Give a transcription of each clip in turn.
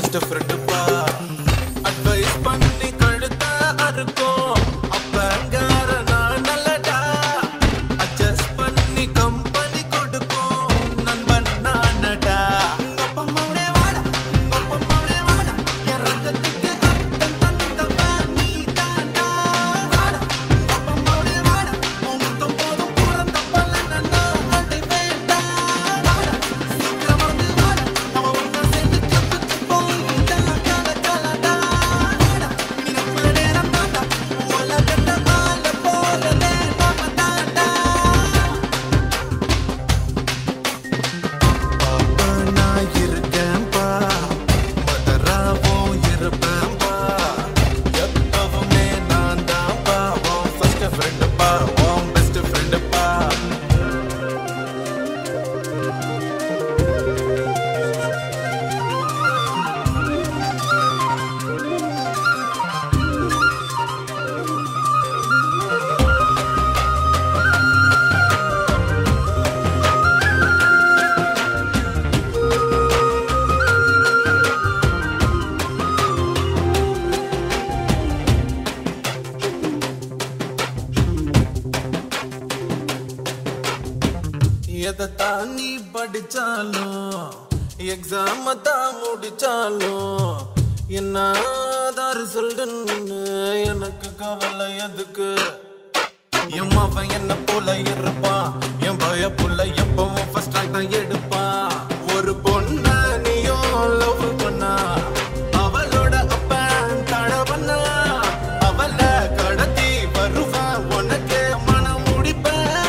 Best ஃப்ரெண்டுப்பா advice பண்ணி கழுத்த அறுக்கும் அப்பங்கார நான் நல்லடா அட்ஜஸ்ட் பண்ணி கம்பெனி கொடுக்கும் நண்பன் நானடா அப்பம்மாவே வாடா அப்பம்மாவே வாடா என் ரத்தத்துக்கு அர்த்தம் தந்தவன் நீ தாண்டா வாடா அப்பம்மாவே வாடா உன் முத்தம் போதும் பிறந்த பலன் நான் அடை வேண்டாம் வாடா சீக்கிரம் வந்து வாடா நம்ம ஒன்றா சேர்ந்து கத்துக்கு போயிட்டா கல கலடா வாடா நினைப்புல நேரம் தாண்டா உலகத்தை ஆள போறதே நம்ம தாண்டா பாப்பா நான் இருக்கேன்பா மதராவும் இருப்பேன்பா எப்பவுமே நான் தான்ப்பா உன் ஃபர்ஸ்ட் ஃப்ரெண்டுப்பா உன் பெஸ்ட் ஃப்ரெண்டுப்பா எதைத்தான் நீ படிச்சாலும் எக்ஸாம தான் முடிச்சாலும் என்ன ரிசல்ட்னு எனக்கு கவலை எதுக்கு என் அவன் என்ன போல இருப்பான் என் பய புள்ள எப்பவும் ஃபர்ஸ்ட் ரேங்க் தான் எடுப்பான் ஒரு பொண்ண நீயும் லவ் பண்ணா அவளோட அப்பன் தட பண்ணா அவள கடத்தி வருவான் உனக்கு மனம் முடிப்பேன்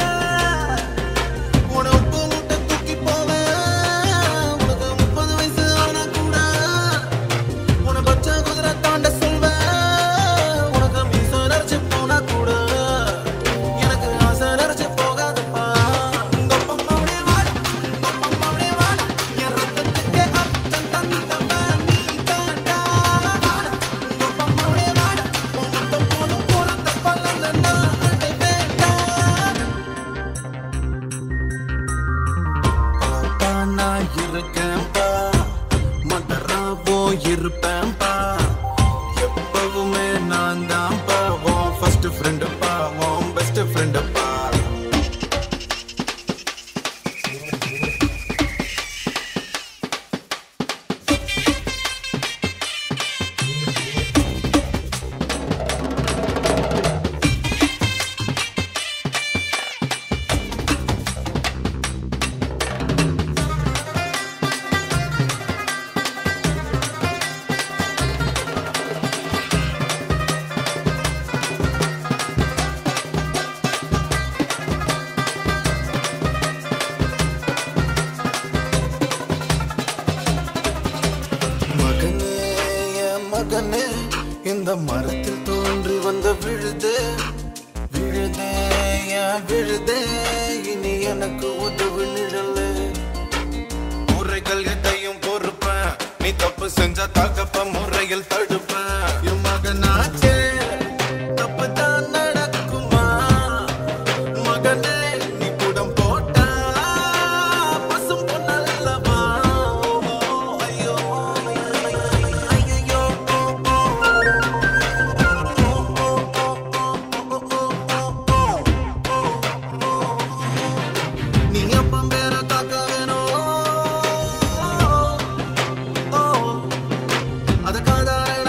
உனக்கு முட்டை தூக்கி போவேன் உனக்கு முப்பது வயசு ஆனா கூட உனக்கு பச்சை குதிரை தாண்ட சொல்வேன் உனக்கு மீச நரைச்சு போனா கூட எனக்கு ஆசை நரைச்சு போகாதுப்பா உங்க அப்பம்மாவுடைய வாடா உங்க அப்பம்மாவுடைய வாடா என் ரத்தத்துக்கு அர்த்தம் தந்தவன் நீ தாண்டா வாடா உங்க அப்பம்மாவுடைய வாடா உன் முத்தம் போதும் பிறந்த பலன் நான் அடை வேண்டாம் பாப்பா நான் இருக்கேன்பா மதராவோ இருப்பேன்பா எப்பவுமே நான் தான்ப்பா உன் ஃபர்ஸ்ட் ஃப்ரெண்டுப்பா உன் பெஸ்ட் ஃப்ரெண்டுப்பா மகனே என் மகனே இந்த மரத்தில் தோன்றி வந்த விழுது விழுதே என் விழுதே இனி எனக்கு உதவு நிழலு முறைகள் எதையும் பொறுப்பேன் நீ தப்பு செஞ்ச தகப்ப முறையில் தடுப்பேன் என் மகனாச்சே தப்பு தான் நடக்குமா மகனே நீ குடம் போட்டா பசும் பொன்னல்லவா ஐயோ ஐயோ நீ அப்பம் பேர காக்க வேணும் அத காதார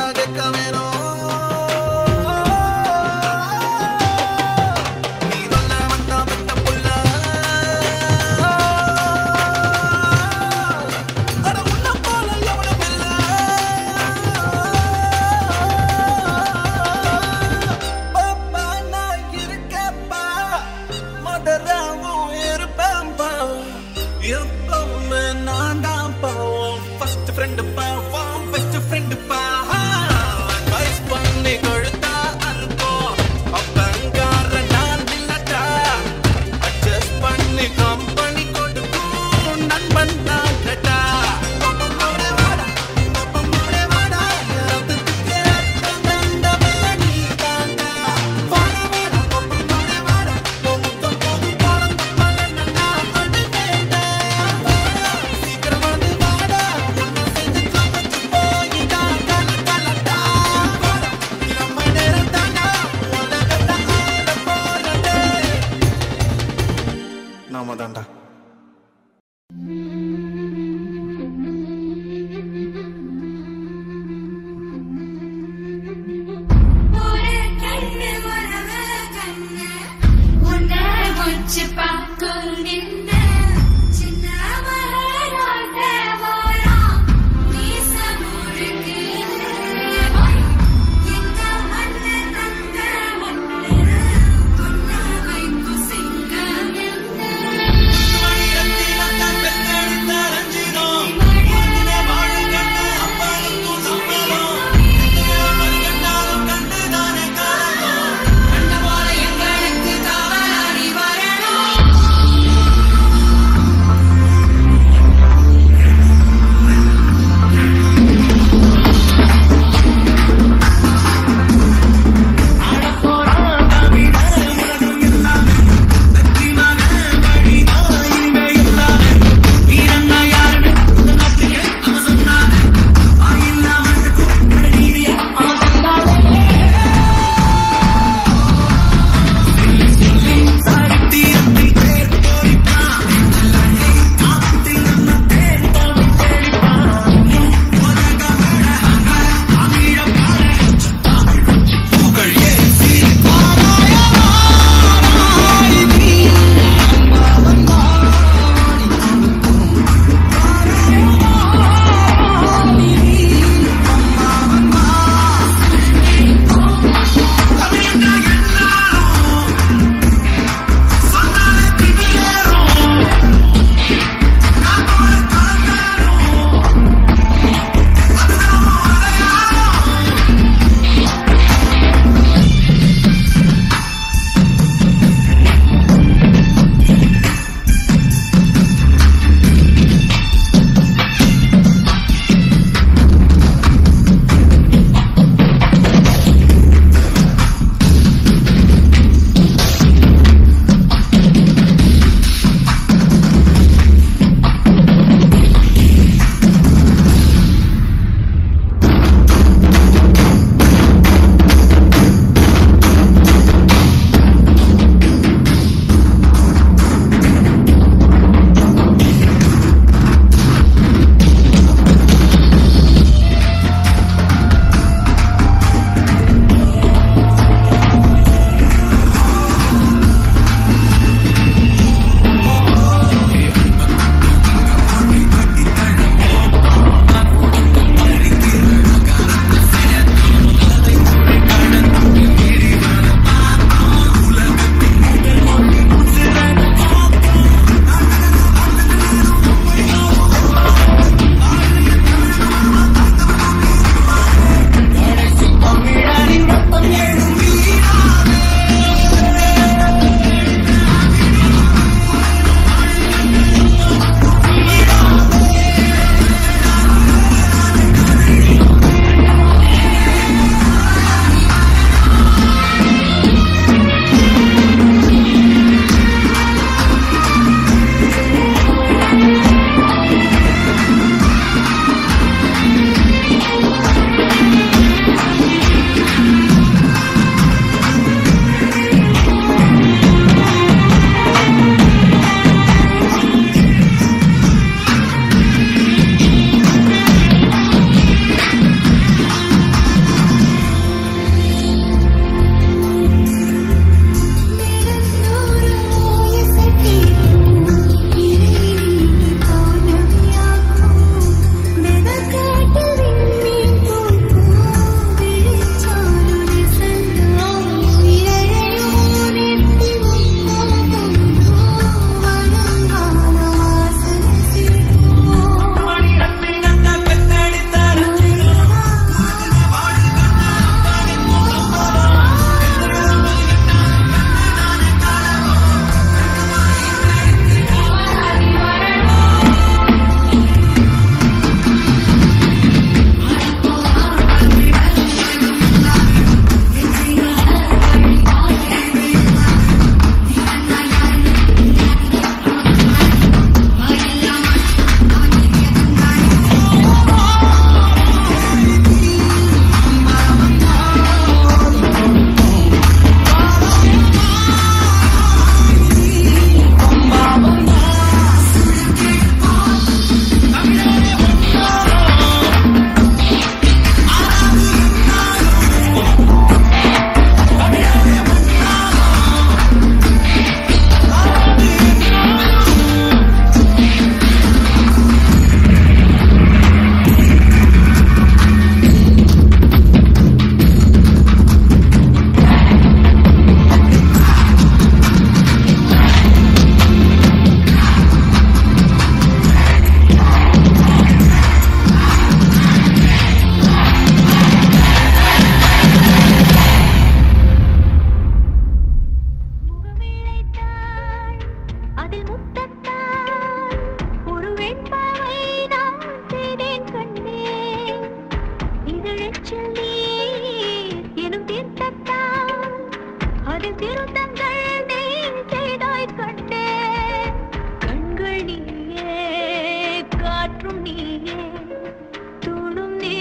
அதில் திருத்தங்கள் நீ செய்தாய் கண்டே கண்கள் நீயே காற்றும் நீயே தூணும் நீ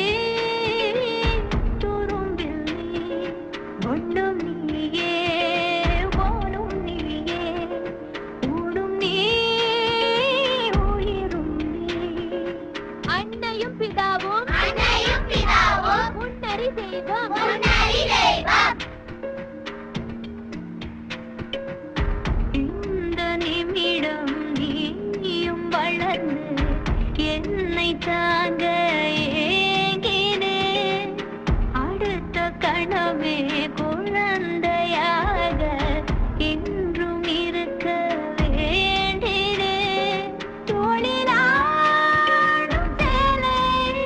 துரும்பில் நீ வண்ணம் நீயே வானும் நீயே ஊடும் நீ உயிரும் நீ அன்னையும் பிதாவும் அன்னையும் பிதாவும் முன்னறி தெய்வம் முன்னறி தெய்வம் இந்த நிமிடம் நீயும் வளர்ந்து என்னை தாங்க ஏங்கினே அடுத்த கணமே குழந்தையாக என்றும் இருக்க வேண்டினே தோளிலாடும் சேலை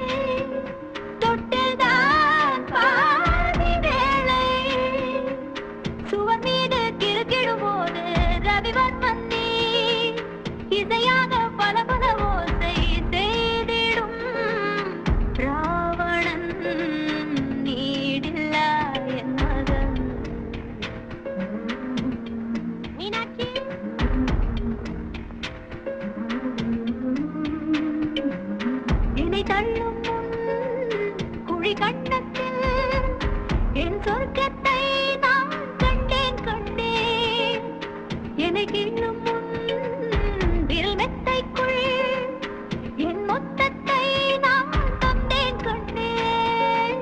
தொட்டுதான் பாதி வேளை சுவர் மீது கிறுக்கிடும் போது ரவிவர்மன் நீ இசையாக பல பல ஓசை செய்திடும் ராவணன் நீடில்லா என் மகன் மீனாட்சி என்னை தள்ளும் முன் குழி கண்ணத்தில் என் சொர்க்கத்தை நான் கண்டேன் கண்டேன் என்னை கிள்ளும் முன் விரல் மெத்தைக்குள் என் மொத்தத்தை நான் தந்தேன் கண்டேன்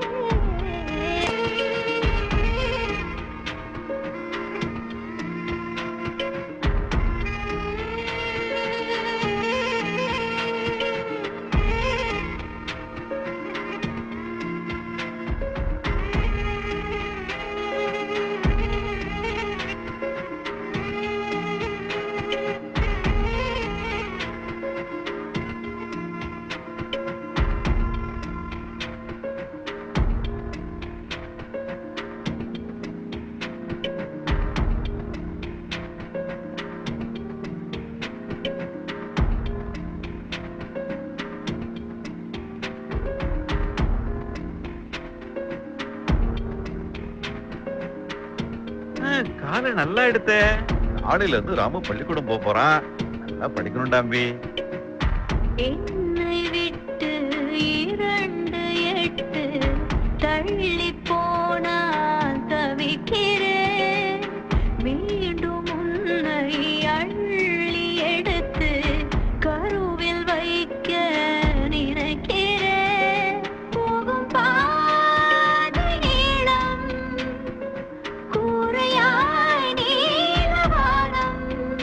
காலை நல்லா எடுத்த நாளையில இருந்து ராமு பள்ளிக்கூடம் போக போறான் நல்லா படிக்கணும்டாம்பி என்னை விட்டு இரண்டு எட்டு தள்ளி போனால் தவிக்கிறேன் மீண்டும் உன்னை அள்ளி எடுத்து கருவில் வைக்க நினைக்கிறேன் போகும் பாதை நீளம் கூரையாய் நீலவானம்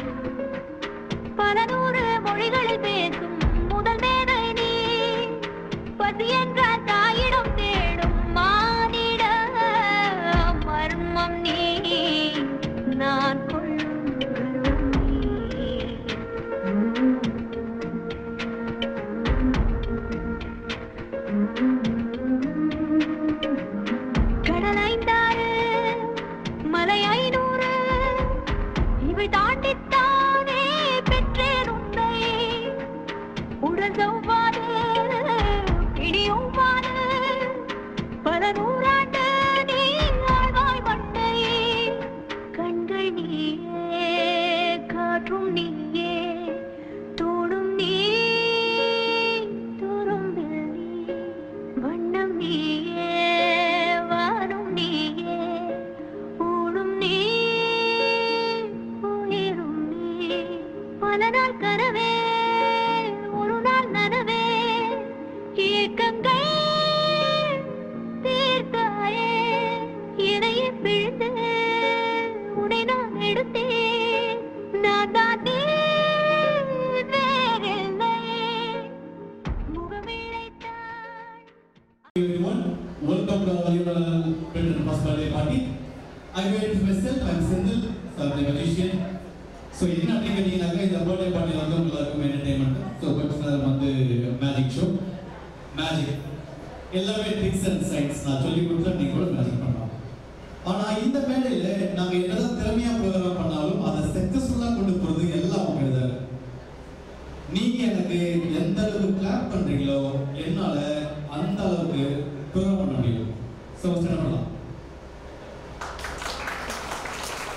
பல நூறு மொழிகளில் பேசும் முதல் மேதை நீ பசி என்ற தாயிடம் தேடும் மானிட மர்மம் நீ நான் கொள்ளும் கருவம் நீ. கடல் ஐந்தாறு மலை ஐநூறு இவை தாண்டித்தானே பெற்றேன் உன்னை உடல் செவ்வாது இடியொவ்வாது பல நூறாண்டு நீ ஆழ்வாய் மண்ணை கண்கள் நீயே காற்றும் நீயே தோடும் நீ துரும்பில் நீ வண்ணம் நீயே வானும் நீயே ஊடும் நீ உயிரும் நீ பல நாள் கனவே ஒரு நாள் நனவே ஏக்கங்கள் தீர்த்தாயே இணைய பிழிந்து உன்னை நான் எடுத்தேன் நான் தான் நீ வேறில்லை முகமிழைத்தான் everyone. Welcome to our annual Printed First Birthday Party. I'm going to myself, I'm Sindhu, I'm the magician. So என்ன அப்படின்னு கேட்டீங்கன்னாக்கா இந்த பர்த்டே பார்ட்டியில் வந்து உங்களுக்கு என்டர்டைன்மெண்ட் ஸோ பர்சனல் வந்து மேஜிக் ஷோ மேஜிக் எல்லாமே ட்ரிக்ஸ் அண்ட் சைன்ஸ் நான் சொல்லி கொடுத்தா நீங்கள் கூட மேஜிக் பண்ணலாம் ஆனால் இந்த மேடையில் நாங்கள் என்னதான் திறமையாக ப்ரோக்ராம் பண்ணாலும் அதை சக்ஸஸ்ஃபுல்லாக கொண்டு போகிறது எல்லாம் அவங்க தான் நீங்க எனக்கு எந்த அளவுக்கு கிளாப் பண்றீங்களோ என்னால அந்த அளவுக்கு ப்ரோக்ராம் பண்ண முடியும் ஸோ என்ன பண்ணலாம்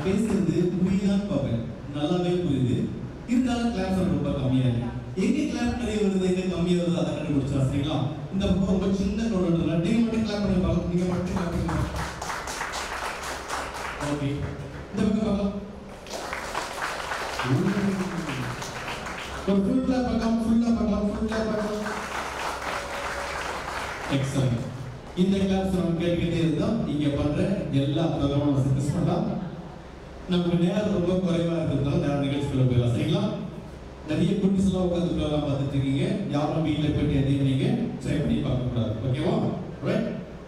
பேசுறது புரியுதான்னு பார்ப்பேன் நல்லாவே புரியுது இருந்தாலும் கிளாஸ் ரொம்ப கம்மியா இருக்கு எங்க கிளாப் நிறைய வருது எங்க கம்மியா வருது அதை கண்டுபிடிச்சா சரிங்களா இந்த பக்கம் ரொம்ப சின்ன crowd இருக்கு நீங்க மட்டும் கிளாப் பண்ணுங்க பார்க்கலாம் நீங்க மட்டும் கிளாப் பண்ணுங்க ஓகே இந்த பக்கம் பார்க்கலாம் ஒரு ஃபுல் கிளாப் பார்க்கலாம் ஃபுல்லா பார்க்கலாம் ஃபுல் கிளாப் பார்க்கலாம் எக்ஸலன்ட் இந்த கிளாஸ் நம்ம கேட்டுக்கிட்டே இருந்தால் இங்க பண்ற எல்லா ப்ரோக்ராமும் சக்சஸ் பண்ணலாம் நமக்கு நேரம் ரொம்ப குறைவா இருக்கிறதுனால நேரம் நிகழ்ச்சிக்குள்ள போயிடலாம் சரிங்களா நிறைய குட்டிஸ் எல்லாம் உட்காந்து ப்ரோக்ராம் பார்த்துட்டு இருக்கீங்க யாரும் வீட்டில் போயிட்டு எதையும் நீங்க ட்ரை பண்ணி பார்க்க கூடாது ஓகேவா ரைட்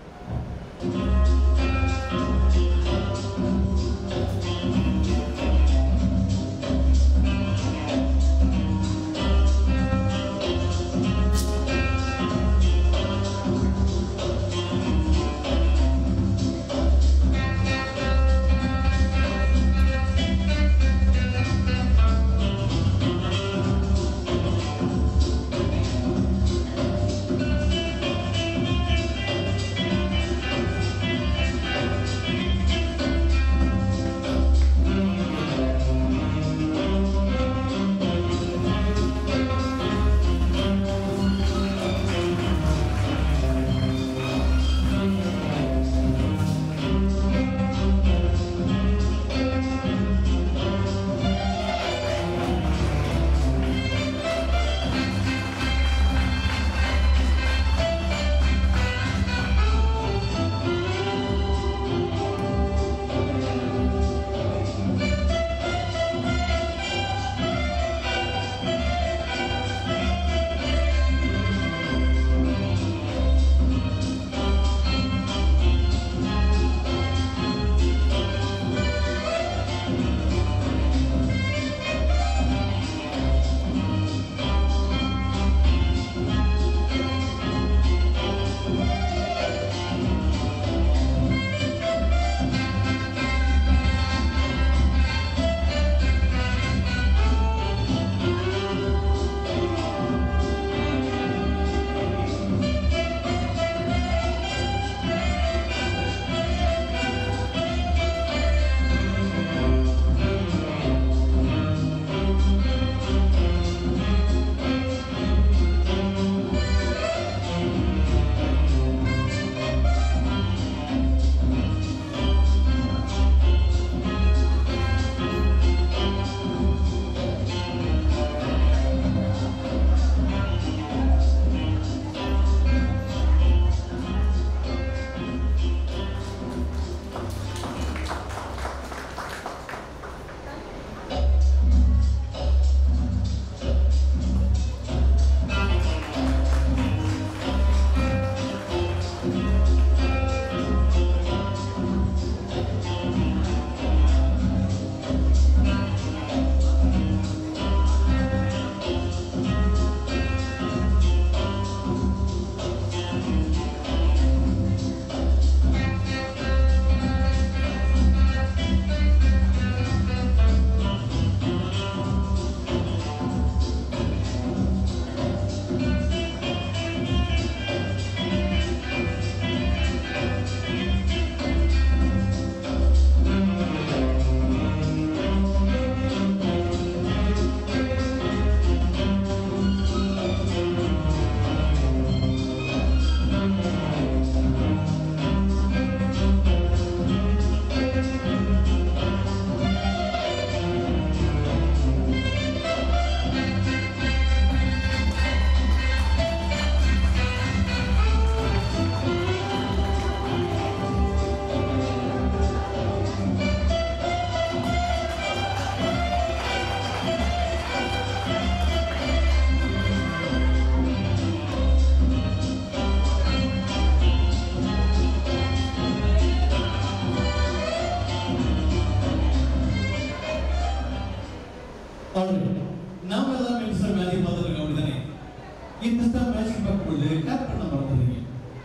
Alright. நாம எல்லாம் மிஸ்டர் மேஜிக் பார்த்துருக்கோம் அப்படிதானே இந்த மிஸ்டர் மேஜிக் பார்க்கும்போது கிளாப் பண்ண மறந்துடுறீங்க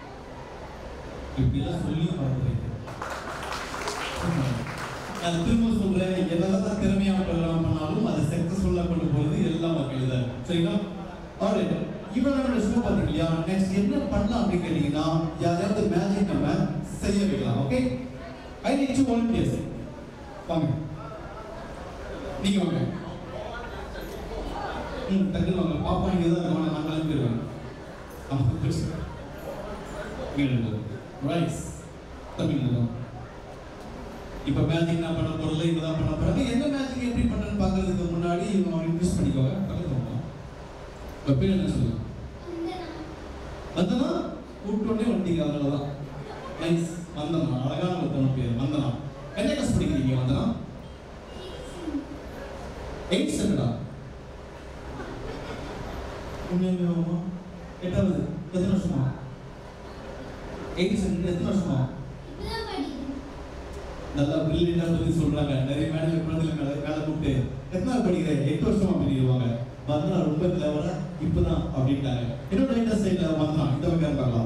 இப்படிலாம் சொல்லியும் மறந்துடுறீங்க நான் திரும்ப சொல்றேன் என்னதான் திறமையா ப்ரோக்ராம் பண்ணாலும் அதை சக்சஸ்ஃபுல்லா கொண்டு போறது எல்லாம் மக்கள் தான் சரிங்களா ஆல்ரைட் இப்போ நம்ம ஷோ பார்த்தீங்க இல்லையா நெக்ஸ்ட் என்ன பண்ணலாம் அப்படின்னு கேட்டீங்கன்னா யாரையாவது மேஜிக் நம்ம செய்ய வைக்கலாம் okay I need to volunteers வாங்க நீங்க வாங்க ம் டக்குனு வாங்க பாப்பா இங்கே தான் இருக்காங்க நான் கிளம்பிடுவேன் ஆமாம் பேசுகிறேன் வீடு ரைஸ் தமிழ் இப்போ மேஜிக் நான் பண்ண போறதுல இவங்க தான் பண்ண போறாங்க என்ன மேஜிக் எப்படி பண்ணணும்னு பார்க்கறதுக்கு முன்னாடி இவங்க அவங்க இன்வெஸ்ட் பண்ணிக்கோங்க பக்கத்துல வாங்க இப்போ பேர் என்ன சொல்லுங்க வந்தனா கூப்பிட்டோடனே வந்துட்டீங்க அவ்வளோதான் நைஸ் வந்தனா அழகான ஒருத்தவங்க பேர் வந்தனா என்ன கிளாஸ் படிக்கிறீங்க வந்தனா எயிட் ஸ்டாண்டர்டா உண்மையாலுமா எட்டாவது எத்தனை வருஷமா எயிட் ஸ்டாண்டர்ட் எத்தனை வருஷமா நல்லா பிரில்லியண்டாக சொல்லி சொல்றாங்க நிறைய மேடையில் குழந்தைங்க மேலே மேலே கூப்பிட்டு எத்தனை படிக்கிறேன் எட்டு வருஷமா பண்ணிடுவாங்க வந்தனா ரொம்ப கிளவரா இப்பதான் அப்படின்ட்டாங்க என்னோட லைட்டர் சைடில் வந்தான் இந்த பக்கம் இருக்காங்களா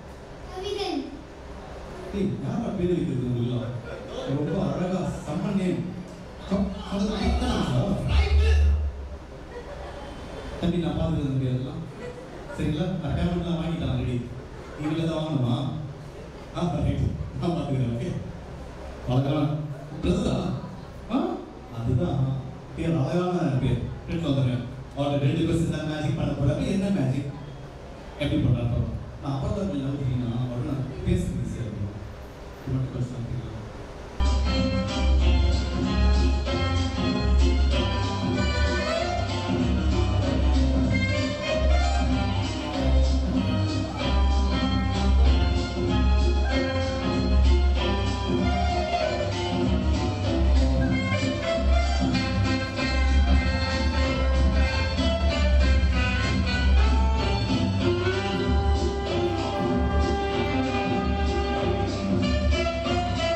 ஏய் யாரா பேர் வைக்கிறது உங்களுக்கு ரொம்ப அழகா செம்ம நேம் தம்பி நான் பார்த்துக்கிறது முடியாதுலாம் சரிங்களா நான் பேமெண்ட்லாம் வாங்கிட்டேன் ரெடி நீங்களே தான் வாங்கணுமா ஆ ரைட் நான் பார்த்துக்கிறேன் ஓகே அழகான பிரதரா ஆ அதுதான் பேர் அழகான பேர் ரெண்டு வந்துடுறேன் அவரோட ரெண்டு பேர் சேர்ந்தா மேஜிக் பண்ண போறாங்க என்ன மேஜிக் எப்படி பண்ணுறாங்க நான் அப்பா தான் கொஞ்சம் நம்பிட்டீங்கன்னா அவரோட நான் பேசுறது ஈஸியாக இருக்கும் இது மட்டும் கொஞ்சம் நம்பிக்கலாம் Thank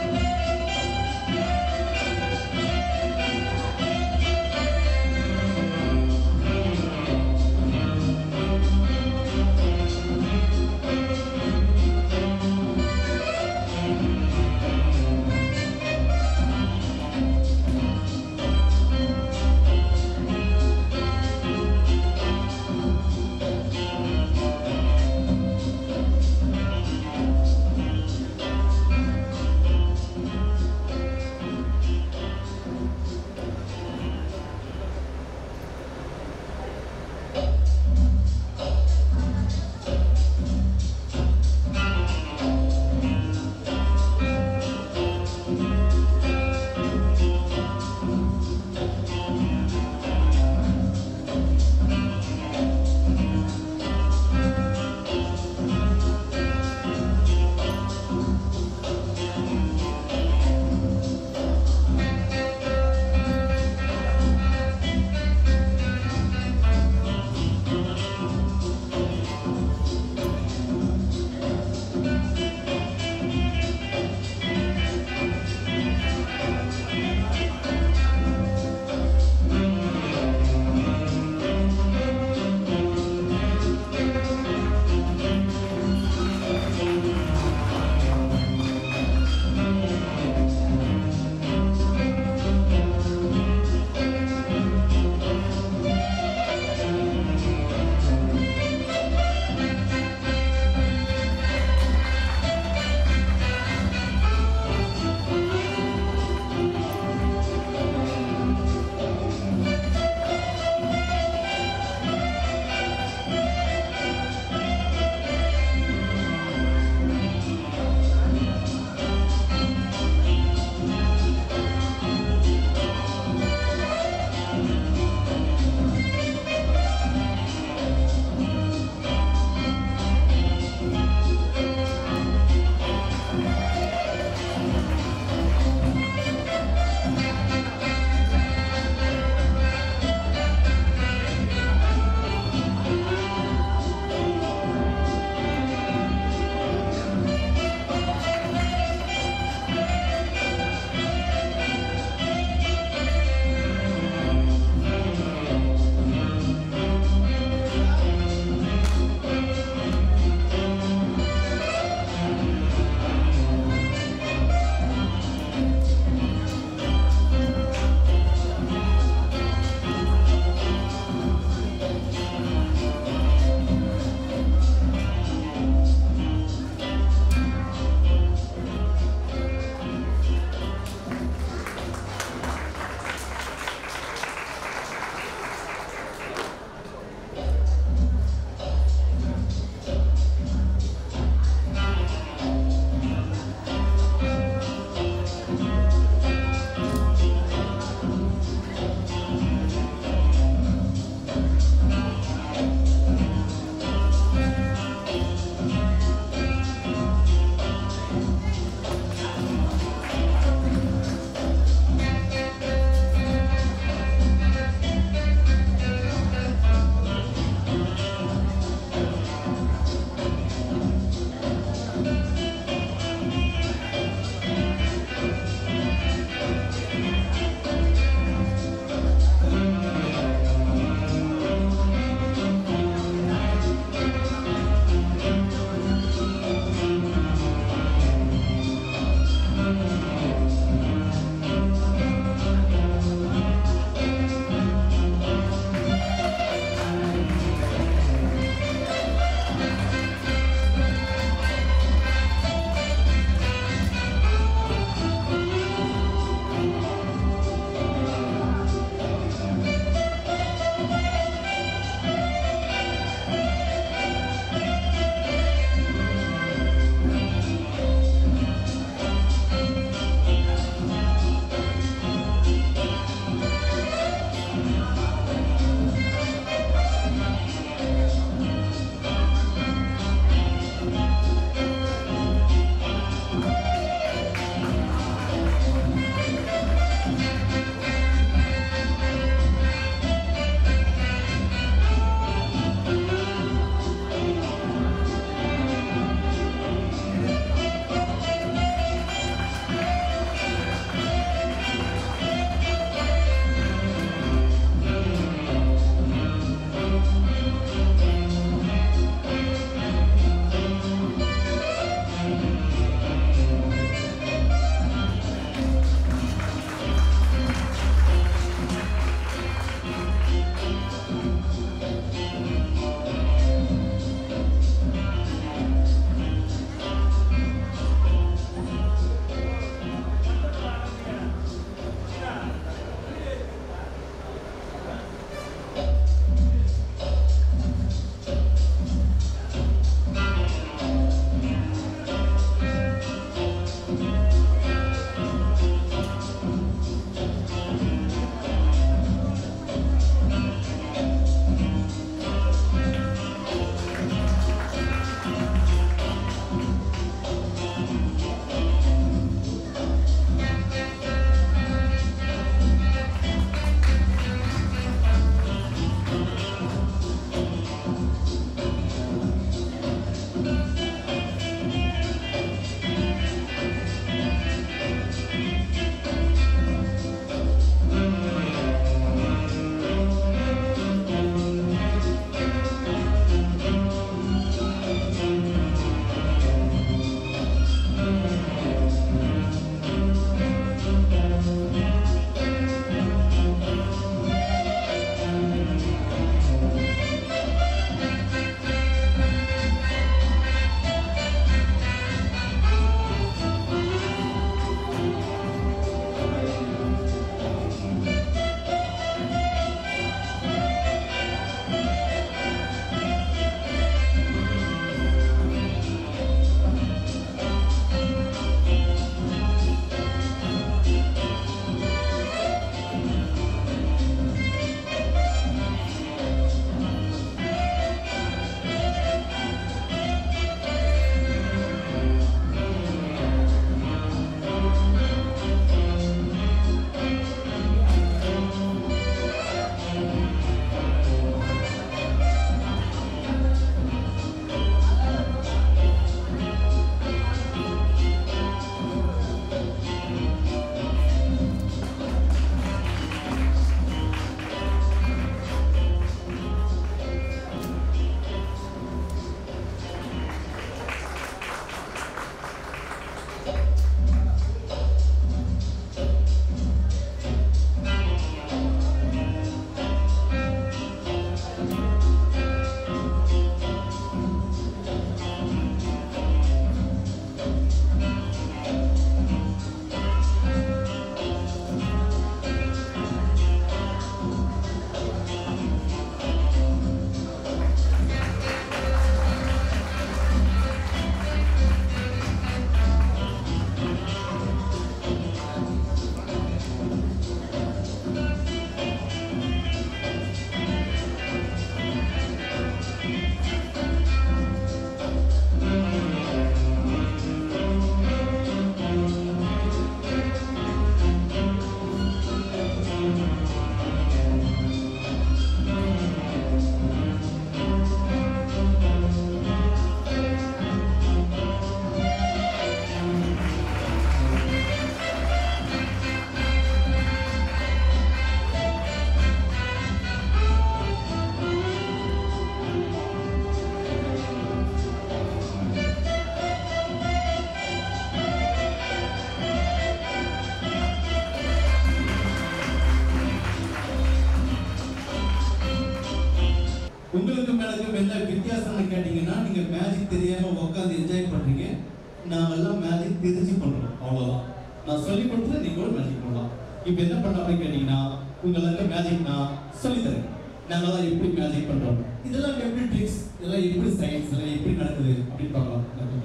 மேஜிக் தெரியாம உட்காந்து என்ஜாய் பண்றீங்க நாங்கெல்லாம் மேஜிக் தெரிஞ்சு பண்றோம் அவ்வளவுதான் நான் சொல்லி கொடுத்து நீங்க கூட மேஜிக் பண்ணலாம் இப்போ என்ன பண்ண அப்படின்னு கேட்டீங்கன்னா உங்களுக்கு மேஜிக் நான் சொல்லி தரேன் நாங்கெல்லாம் எப்படி மேஜிக் பண்றோம் இதெல்லாம் எப்படி ட்ரிக்ஸ் இதெல்லாம் எப்படி சயின்ஸ் இதெல்லாம் எப்படி நடக்குது அப்படின்னு பார்க்கலாம்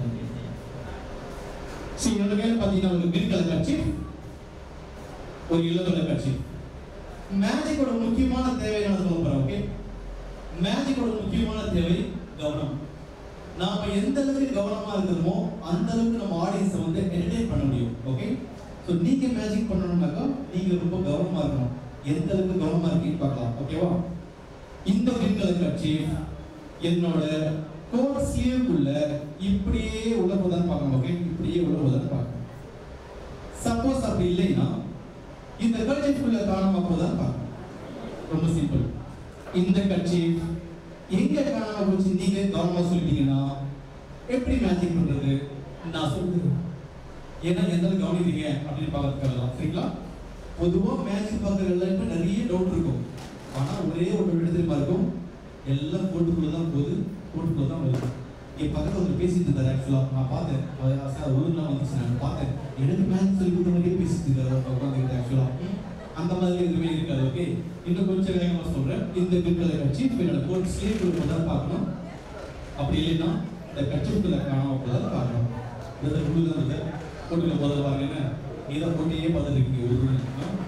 சரி என்னோட கையில் பார்த்தீங்கன்னா ஒரு கிரீன் கலர் காட்சி ஒரு எல்லோ கலர் காட்சி மேஜிக்கோட முக்கியமான தேவை நான் சொல்ல போறேன் ஓகே மேஜிக்கோட முக்கியமான தேவை கவனம் நாம எந்த அளவுக்கு கவனமா இருக்கிறோமோ அந்த அளவுக்கு நம்ம ஆடியன்ஸை வந்து என்டர்டெயின் பண்ண முடியும் ஓகே ஸோ நீங்க மேஜிக் பண்ணணும்னாக்கா நீங்க ரொம்ப கவனமா இருக்கணும் எந்த அளவுக்கு கவனமா இருக்கீங்கன்னு பார்க்கலாம் ஓகேவா இந்த கிரீன் கலர் காட்சி என்னோட கோட் ஸ்லீவுக்குள்ள இப்படியே உள்ள போதான்னு பார்க்கணும் ஓகே இப்படியே உள்ள போதான்னு பார்க்கணும் சப்போஸ் அப்படி இல்லைன்னா இந்த கட்சிக்குள்ள காணாம போதான்னு பார்க்கணும் ரொம்ப சிம்பிள் இந்த கட்சி எங்க காணாம போச்சு நீங்க கவனமா சொல்லிட்டீங்கன்னா எப்படி மேட்சிங் பண்றது நான் சொல்லுறேன் ஏன்னா எந்த அளவுக்கு கவனிக்கிறீங்க அப்படின்னு பார்க்கறதுக்காக தான் சரிங்களா பொதுவா மேட்சிங் பார்க்குற எல்லாருமே நிறைய டவுட் இருக்கும் ஆனா ஒரே ஒரு இடத்துல இருக்கும் எல்லாம் கோட்டுக்குள்ள தான் போகுது கோட்டுக்குள்ள தான் வருது என் பக்கத்துல ஒரு பேசிட்டு இருந்தாரு ஆக்சுவலா நான் பார்த்தேன் அவர் சார் ஊர்லாம் வந்துச்சு நான் பார்த்தேன் எனக்கு மேட்ச் சொல்லி கொடுத்த மாதிரியே பேசிட்டு இருந்தாரு அவர் உட்காந்துக்கிட்டு ஆக்சுவலா அந்த மாதிரி எதுவுமே இருக்காது ஓகே இன்னும் கொஞ்சம் வேகமா சொல்றேன் இந்த பின்களை கட்சி இப்போ என்னோட கோட் ஸ்லீவ் கொடுப்பதான் பார்க்கணும் அப்படி இல்லைன்னா இந்த கட்சிக்குள்ள காணாம போதான் பார்க்கணும் இந்த குழு தான் இருக்கு கோட்டுக்குள்ள போதை பாருங்க நீ தான் போட்டியே பார்த்துட்டு இருக்கீங்க ஒரு குழு.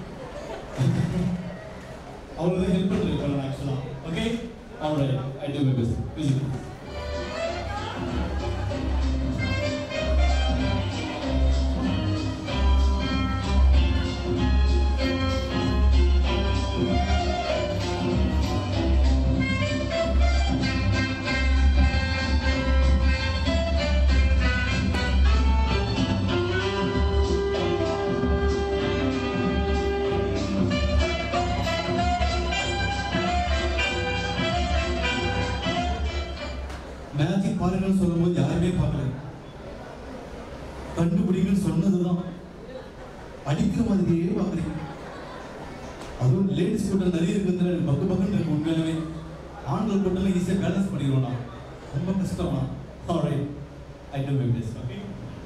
அவ்வளவுதான் ஹெல்ப் பண்ணிருக்கோம் ஆக்சுவலா okay alright i do my best Music. Magic பாருங்கன்னு சொல்லும்போது யாருமே பார்க்கல கண்டுபிடிங்கன்னு சொன்னதுதான் அடிக்கிற மாதிரியே பார்க்குறீங்க அதுவும் லேடிஸ் கூட்டம் நிறைய இருக்கிறதுல எனக்கு பக்கு பக்குன்னு இருக்கு உண்மையாலுமே ஆண்கள் கூட்டம் ஈஸியாக பேலன்ஸ் பண்ணிடுவோம் நான் ரொம்ப கஷ்டமா alright I do my best okay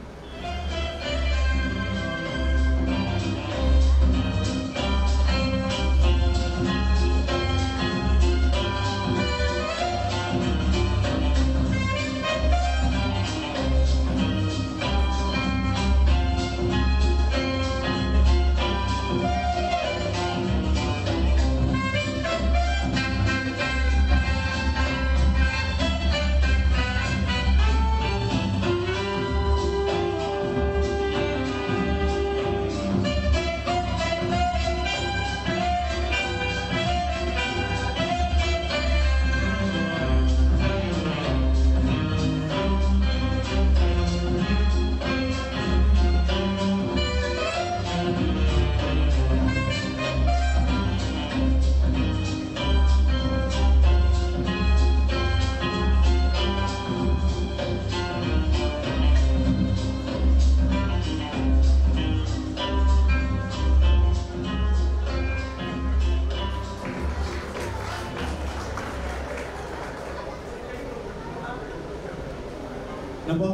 என்னப்பா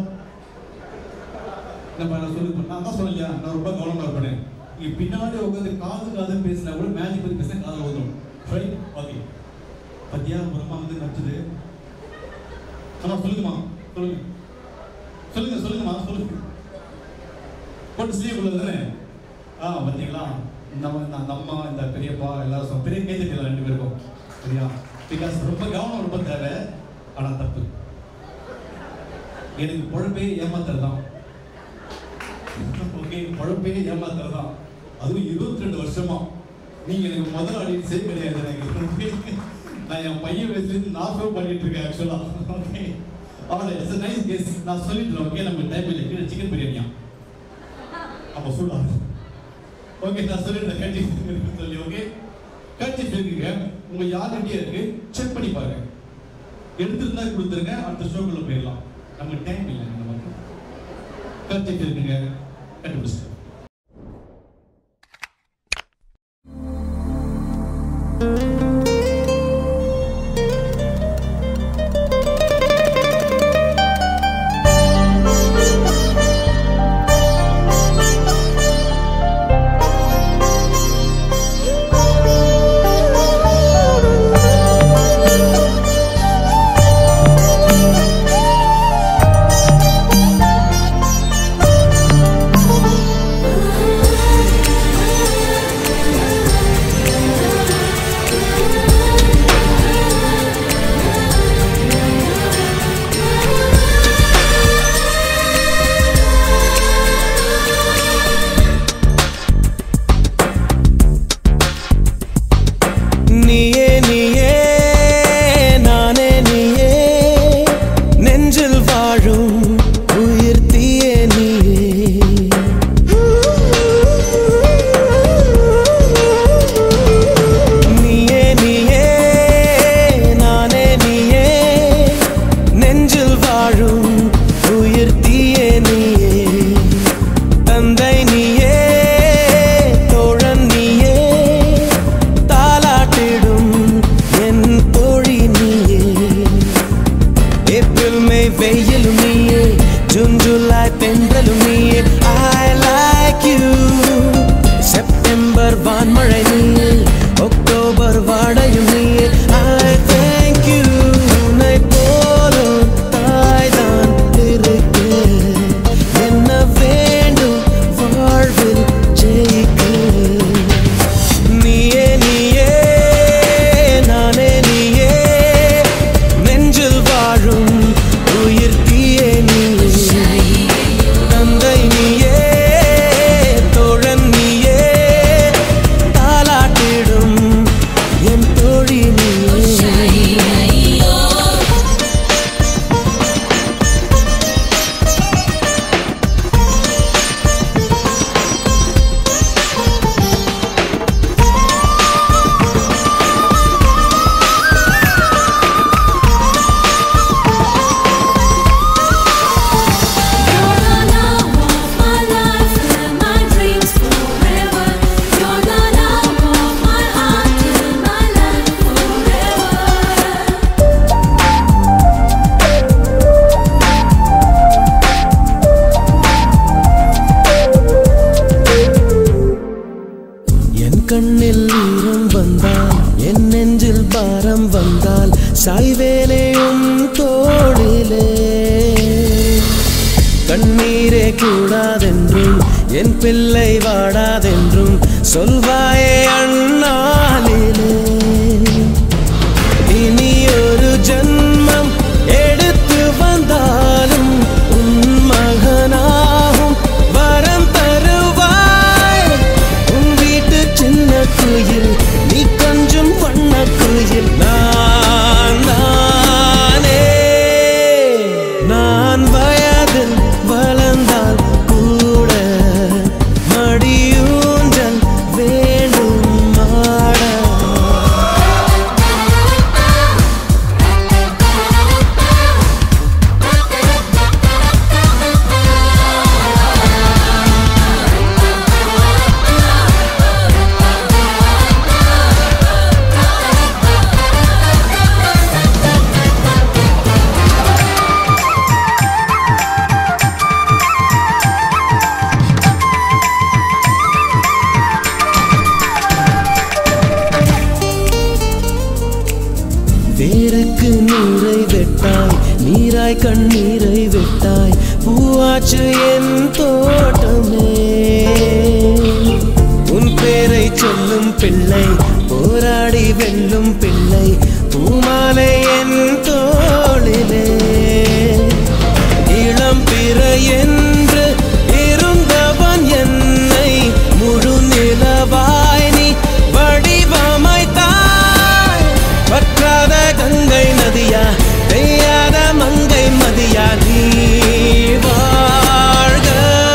நம்ம நான் சொல்லி நான் தான் சொன்னேன் இல்லையா நான் ரொம்ப கவனமா இருப்பேன் இங்க பின்னாடி உட்காந்து காது காது பேசினா கூட மேஜிக் பத்தி பேசினா காது ஓதும் ரைட் ஓகே பத்தியா பிரம்மா வந்து நடிச்சது ஆமா சொல்லுங்கம்மா சொல்லுங்க சொல்லுங்க சொல்லுங்கம்மா சொல்லுங்க போட்டு ஸ்லீவ் உள்ள தானே ஆ பார்த்தீங்களா நம்ம இந்த அந்த அம்மா இந்த பெரியப்பா எல்லாரும் சொல் பெரிய கேட்டுக்கலாம் ரெண்டு பேருக்கும் சரியா பிகாஸ் ரொம்ப கவனம் ரொம்ப தேவை ஆனா தப்பு எனக்கு பொழப்பே ஏமாத்துறதுதான் ஓகே பொழப்பே ஏமாத்துறதுதான் அதுவும் இருபத்தி ரெண்டு வருஷமா நீங்க எனக்கு முதல் ஆடியன்ஸே கிடையாது எனக்கு நான் என் பையன் வயசுலேருந்து நான் ஷோ பண்ணிட்டு இருக்கேன் ஆக்சுவலா ஓகே அவளை இட்ஸ் நைஸ் கெஸ் நான் சொல்லிட்டேன் ஓகே நம்ம டைம் இல்லை கீழே சிக்கன் பிரியாணியா அப்போ சூடா ஓகே நான் சொல்லிட்டேன் கட்சி சொல்லி ஓகே கட்சி இருக்குங்க உங்க யார் ரெடியா இருக்கு செக் பண்ணி பாருங்க எடுத்திருந்தா கொடுத்துருங்க அடுத்த ஷோக்குள்ள போயிடலாம் நமக்கு டைம் இல்லை நமக்கு கட்சி இருக்குங்க கண்டுபிடிச்சிட்டு வாழும் உயிர் தீயே நீயே நீயே நானே நீயே நெஞ்சில் வாழும் உயிர் தீயே நீயே தந்தை நீயே தோழன் நீயே தாலாட்டிடும் என் தோழி நீயே ஏப்ரல் மே வெயிலும் நீயே ஜூன் ஜூலை தென்றலும் நீயே ஐ லைக் யூ செப்டம்பர் வான்மழை நீயே அக்டோபர் வாடையும் நீயே ஐ தேங்க் யூ உன்னை போலும் தாய்தான் இருக்க என்ன வேண்டும் வாழ்வில் ஜெயிக்க நீயே நீயே நானே நீயே நெஞ்சில் வாழும் உயிர் தீயே நீயே தந்தை நீயே தோழன் நீயே தாலாட்டிடும் என் தோழி நீயே You're the love of my life and my dreams forever. You're the love of my heart and my life forever. என் கண்ணில் ஈரம் வந்தால் என் நெஞ்சில் பாரம் வந்தால் சாய்வேலையும் தோளிலே கண்ணீரே கூடாதென்றும் என் பிள்ளை வாடாதென்றும் சொல்வாயே அண்ணாலிலே இனி ஒரு ஜன்மம் எடுத்து வந்தாலும் உன் மகனாகும் வரம் தருவாய் உன் வீட்டு சின்ன குயில் நீ கொஞ்சம் வண்ண குயில் நான் தானே நான் வயதில் வளர்ந்தால் கூட மடியூஞ்சல் வேண்டும் மாட வேருக்கு நீரை வெட்டாய் நீராய் கண்ணீரை வெட்டாய் பூவாச்சு என் தோட்டமே உன் பேரை சொல்லும் பிள்ளை போராடி வெல்லும் பிள்ளை பூமாலை என் தோளிலே இளம் பிற என்று இருந்தவன் என்னை முழு நிலவாய் நீ வடிவமைத்தாய் வற்றாத கங்கை நதியா பெய்யாத மங்கை மதியா நீ வாழ்க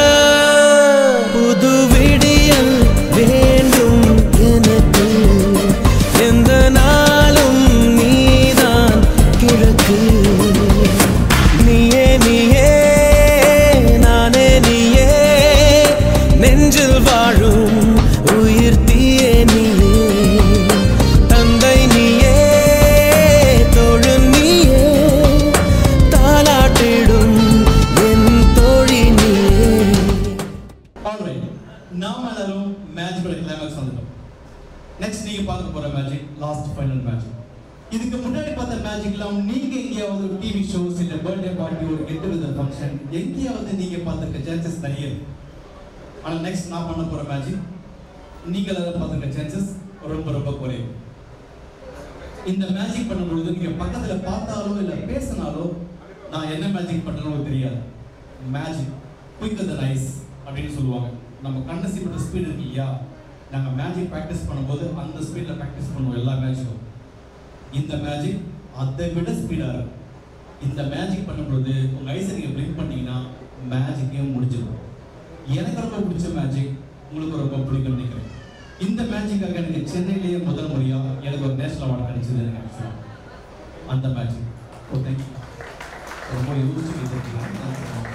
புது விடியல் வேண்டும் எனக்கு எந்த நாளும் நீதான் கிழக்கு நீயே நீயே நானே நீயே நெஞ்சில் வாழும் உயிர் தீயே நீயே தந்தை நீயே தோழு நீயே தாலாட்டிடும் என் தோழி நீயே Alright. நாம எல்லாரும் மேட்சோட கிளைமேக்ஸ் வந்துட்டோம் நெக்ஸ்ட் நீங்க பார்க்க போற மேஜிக் லாஸ்ட் ஃபைனல் மேஜிக் இதுக்கு முன்னாடி பார்த்த மேஜிக்லாம் நீங்க எங்கேயாவது ஒரு டிவி ஷோஸ் இல்ல பர்த்டே பார்ட்டி ஒரு கெட் டுகெதர் ஃபங்க்ஷன் எங்கேயாவது நீங்க பார்த்துருக்க சான்சஸ் நிறைய இருக்கு. ஆனா நெக்ஸ்ட் நான் பண்ண போற மேஜிக் நீங்க எல்லாரும் பார்த்துருக்க சான்சஸ் ரொம்ப ரொம்ப குறையும் இந்த மேஜிக் பண்ணும்பொழுது நீங்க பக்கத்துல பார்த்தாலோ இல்ல பேசினாலோ நான் என்ன மேஜிக் பண்றேனோ தெரியாது மேஜிக் குயிக்கர் than ஐஸ் அப்படின்னு சொல்லுவாங்க நம்ம கண்ணை சீப்பட்ட ஸ்பீடு இருக்கு இல்லையா நாங்கள் மேஜிக் ப்ராக்டிஸ் பண்ணும்போது அந்த ஸ்பீடில் ப்ராக்டிஸ் பண்ணுவோம் எல்லா மேட்சும் இந்த மேஜிக் அதை விட ஸ்பீடாக இருக்கும் இந்த மேஜிக் பண்ணும்போது உங்கள் ஐஸை நீங்கள் பிளிங்க் பண்ணீங்கன்னா மேஜிக்கே முடிஞ்சிடும் எனக்கு ரொம்ப பிடிச்ச மேஜிக் உங்களுக்கு ரொம்ப பிடிக்கும்னு நினைக்கிறேன் இந்த மேஜிக்காக எனக்கு சென்னையிலேயே முதல் முறையாக எனக்கு ஒரு நேஷனல் அவார்டு கிடைச்சது எனக்கு actually. அந்த மேஜிக் ஓ தேங்க்யூ ரொம்ப யோசிச்சு கேட்டிருக்கீங்க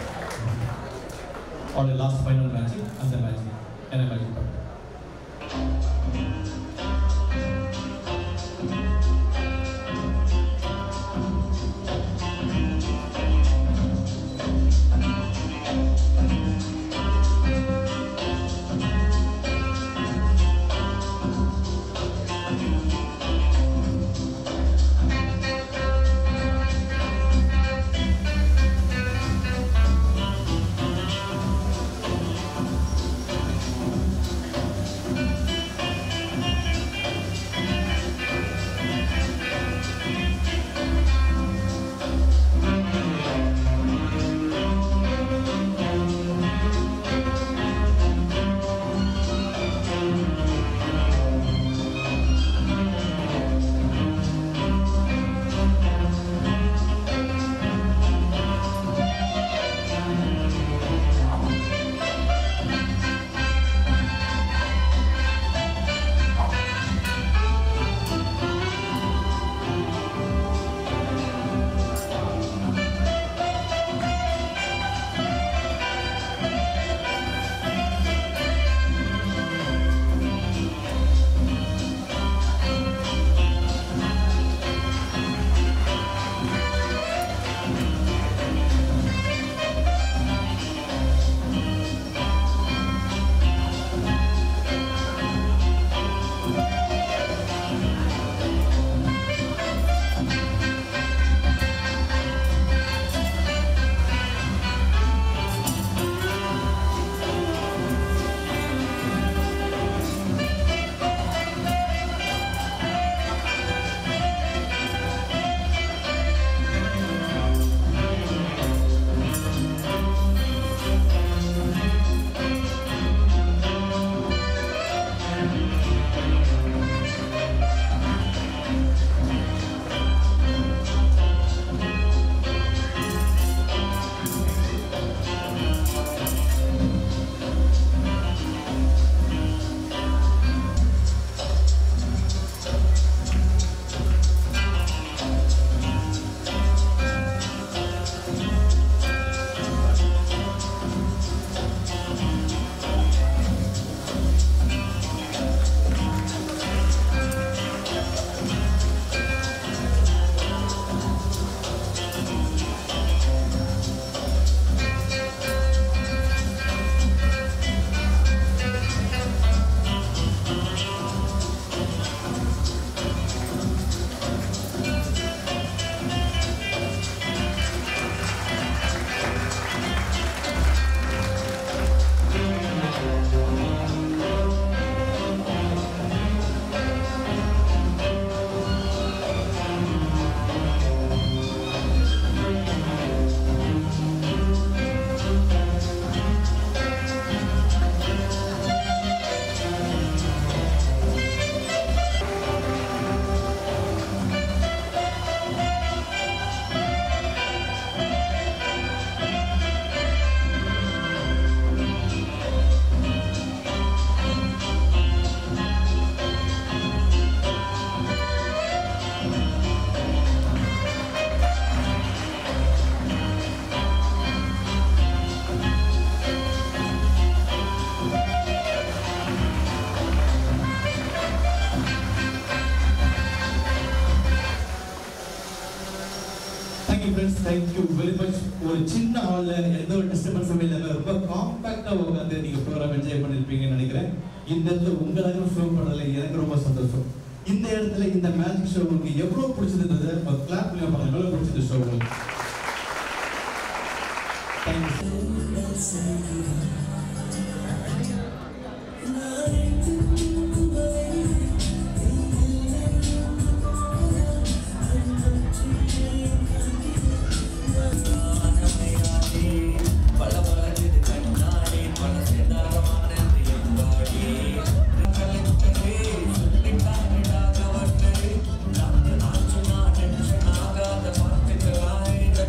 அவளோட லாஸ்ட் ஃபைனல் மேஜிக் அந்த மேஜிக் என்ன மேஜிக் பண்ண thank you friends thank you very much ஒரு சின்ன ஹாலில் எந்த ஒரு டிஸ்டர்பன்ஸும் இல்லாமல் ரொம்ப காம்பாக்டாக உட்காந்து நீங்கள் ப்ரோக்ராம் என்ஜாய் பண்ணியிருப்பீங்கன்னு நினைக்கிறேன் இந்த இடத்துல உங்களுக்கு ஷோ பண்ணல எனக்கு ரொம்ப சந்தோஷம் இந்த இடத்துல இந்த மேஜிக் ஷோ உங்களுக்கு எவ்வளோ பிடிச்சதுன்றது கிளாப் பண்ணி பாருங்க எவ்வளோ பிடிச்சது ஷோ உங்களுக்கு தேங்க்யூ ஆகாத பார்த்துக்கலாம்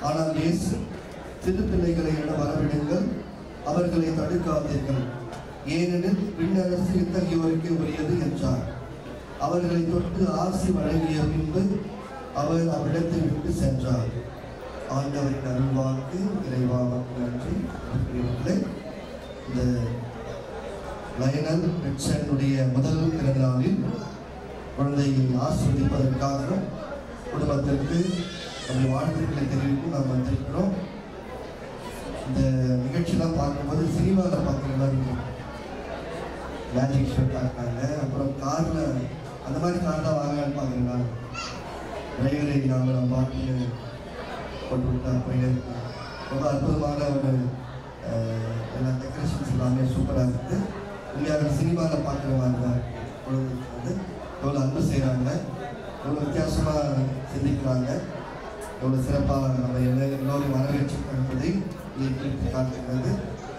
ஆனால் இயேசு சிறு பிள்ளைகளை என வரவிடுங்கள் அவர்களை தடுக்காதீர்கள் ஏனெனில் விண்ணரசு இத்தகையோருக்கு உரியது என்றார் அவர்களை தொட்டு ஆசி வழங்கிய பின்பு அவர் அவ்விடத்தை விட்டு சென்றார் ஆண்டவரின் அருள்வாக்கு இறைவாவுக்கு நன்றி பிரியர்களே, இந்த லயனல் ரிச்சனுடைய முதல் பிறந்த நாளில் குழந்தையை ஆசிர்வதிப்பதற்காக குடும்பத்திற்கு நம்முடைய வாழ்த்துக்களை தெரிவித்து நாம் வந்திருக்கிறோம் இந்த நிகழ்ச்சியெல்லாம் பார்க்கும்போது சினிமாவில் பார்க்குற மாதிரி இருக்கும் மேஜிக் ஷோ காட்டினாங்க அப்புறம் காரில் அந்த மாதிரி கார் தான் வாங்கலான்னு பார்க்குறேன் நான் டிரைவரை நாங்கள் நம்ம பாட்டு போட்டு விட்டா போயிட்டே இருக்கோம் ரொம்ப அற்புதமான ஒரு அஹ், எல்லா டெக்கரேஷன்ஸ் எல்லாமே சூப்பராக இருக்குது இங்கே சினிமாவில் பார்க்குற மாதிரி தான் இருக்கு. குழந்தைகளுக்கு வந்து எவ்வளோ அன்பு செய்கிறாங்க எவ்வளோ வித்தியாசமாக சிந்திக்கிறாங்க எவ்வளோ சிறப்பாக நம்ம எல்லா எல்லோரையும் வரவேற்று என்பதை இங்கே குறித்து காட்டுகிறது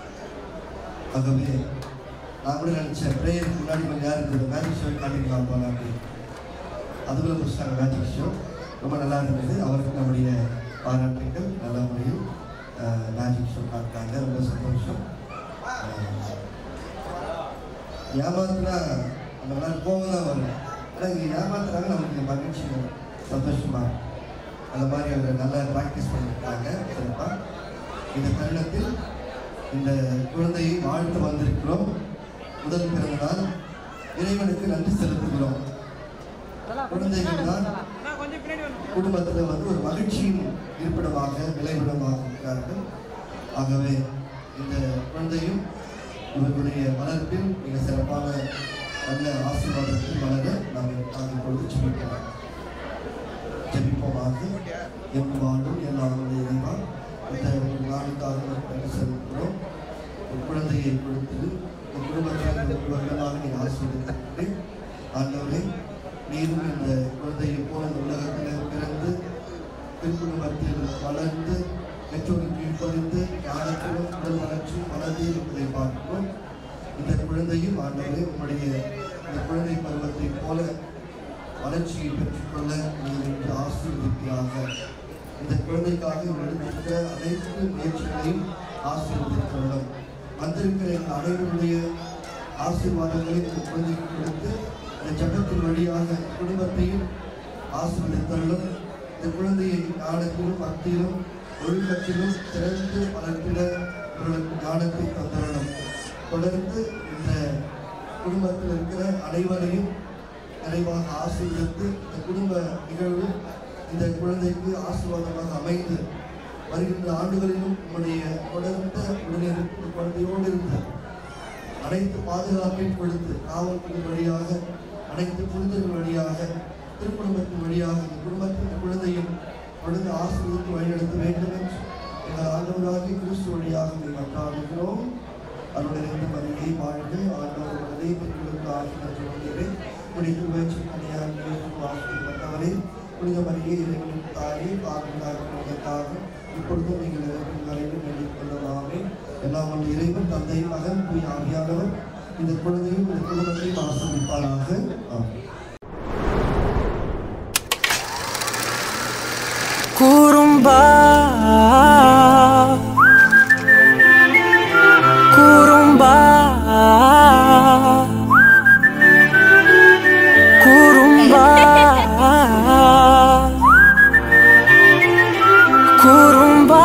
ஆகவே நான் கூட நினச்சேன் ப்ரேயருக்கு முன்னாடி கொஞ்சம் நேரம் இருந்தது மேஜிக் ஷோ காட்டிக்கலாம் போல அப்படி அதுக்குள்ள முடிச்சிட்டாங்க மேஜிக் ஷோ ரொம்ப நல்லா இருந்தது அவருக்கு நம்முடைய பாராட்டுகள் நல்ல முறையில் மேஜிக் ஷோ காட்டினாங்க ரொம்ப சந்தோஷம் அஹ், ஏமாத்துனா அந்த மாதிரி கோவம் தான் வரும் ஆனால் இங்கே ஏமாத்துறாங்க நமக்கு மகிழ்ச்சி வரும். சந்தோஷமா இருக்கும். அந்த மாதிரி அவங்க நல்லா ப்ராக்டிஸ் பண்ணியிருக்காங்க சிறப்பாக இந்த தருணத்தில் இந்த குழந்தையை வாழ்த்து வந்திருக்கிறோம் முதல் பிறந்த நாள் இறைவனுக்கு நன்றி செலுத்துகிறோம் குழந்தைகள் தான் குடும்பத்தில் வந்து ஒரு மகிழ்ச்சியின் இருப்பிடமாக விளைவிடமாக இருக்கிறார்கள் ஆகவே இந்த குழந்தையும் இவர்களுடைய வளர்ப்பில் மிக சிறப்பான நல்ல ஆசீர்வாதத்தில் வளர நாம் நாங்கள் பொழுது ஜெபிக்கலாம் ஜெபிப்போமாக எம் வாழும் எல்லாருடைய இறைவா இந்த ஒரு நாளுக்காக நன்றி செலுத்துகிறோம் ஒரு குழந்தையை கொடுத்து இந்த குடும்பத்தில் ஒரு வருடமாக நீ ஆசீர்வதிக்கிறேன் ஆண்டவரே நீரும் இந்த குழந்தையை போல இந்த உலகத்தில் பிறந்து திருக்குடும்பத்தில் வளர்ந்து பெற்றோருக்கு கீழ்ப்படிந்து ஞானத்திலும் உடல் வளர்ச்சி வளர்ந்து இருப்பதை பார்க்கிறோம் இந்த குழந்தையும் ஆண்டவரே உம்முடைய இந்த குழந்தை பருவத்தை போல வளர்ச்சியை பெற்றுக்கொள்ள நீங்கள் இன்று ஆசீர்வதிப்பீராக இந்த குழந்தைக்காக எடுத்துக்க அனைத்து முயற்சிகளையும் ஆசீர்வதித்துள்ளோம் வந்திருக்கிற எங்கள் அனைவருடைய ஆசீர்வாதங்களையும் இந்த குழந்தைக்கு கொடுத்து இந்த ஜபத்தின் வழியாக குடும்பத்தையும் ஆசீர்வதித்தருளும் இந்த குழந்தையை ஞானத்திலும் பக்தியிலும் ஒழுக்கத்திலும் திறந்து வளர்ப்பிட இவர்களுக்கு ஞானத்தை தந்தருளும் தொடர்ந்து இந்த குடும்பத்தில் இருக்கிற அனைவரையும் நிறைவாக ஆசீர்வதித்து இந்த குடும்ப நிகழ்வு இந்த குழந்தைக்கு ஆசீர்வாதமாக அமைந்து வருகின்ற ஆண்டுகளிலும் உங்களுடைய தொடர்ந்த உடனிருப்பு குழந்தையோடு இருந்து அனைத்து பாதுகாப்பையும் கொடுத்து காவல்துறை வழியாக அனைத்து புரிதல்கள் வழியாக திருக்குடும்பத்தின் வழியாக இந்த குடும்பத்தின் இந்த குழந்தையும் தொடர்ந்து ஆசீர்வதித்து வழிநடத்த வேண்டும் என்று எங்கள் ஆண்டவராகிய கிறிஸ்து வழியாக நீங்கள் கொண்டாடுகிறோம் அவருடைய ரெண்டு மணியை வாழ்ந்து ஆண்டவர் உடனே பெண்களுக்கு ஆசிரியர் சொல்கிறே முடித்து முயற்சி பணியாக ஆசிரியப்பட்டவரே புனித மணியை இறைவனின் தாயே பாதுகாக்க இப்பொழுதும் நீங்கள் இறைவன் வரையில் வேண்டிக் கொள்ளலாமே எல்லாம் வல்ல இறைவன் தந்தை மகன் தூய் ஆவியானவர் இந்த குழந்தையும் இந்த குடும்பத்தையும் ஆசிரியப்பாராக ஆமென் குறும்பா குறும்பா குறும்பா குறும்பா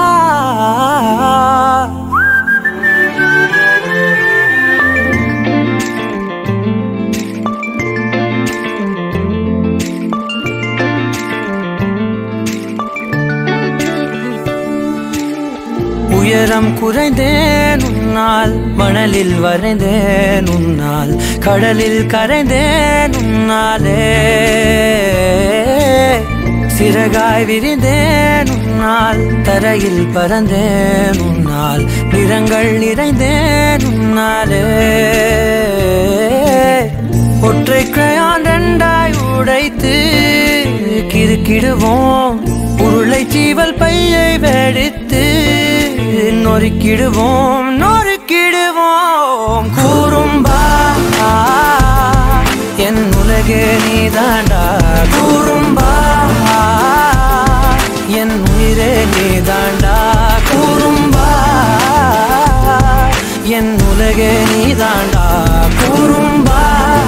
உயரம் குறைந்தேன் உன்னால் மணலில் வரைந்தேன் உன்னால் கடலில் கரைந்தேன் உன்னாலே சிறகாய் விரிந்தேன் உன்னால் தரையில் பறந்தேன் உன்னால் நிறங்கள் நிறைந்தேன் உன்னாலே ஒற்றை கிரையான் ரெண்டாய் உடைத்து கிறுக்கிடுவோம் உருளை சீவல் பையை வெடித்து நொறுக்கிடுவோம் நொறுக்கிடுவோம் கூறும்பா என் உலகே நீதாண்டா கூறும்பா என் உயிரே நீ தாண்டா கூறும்பா என் உலகே நீ தாண்டா கூறும்பா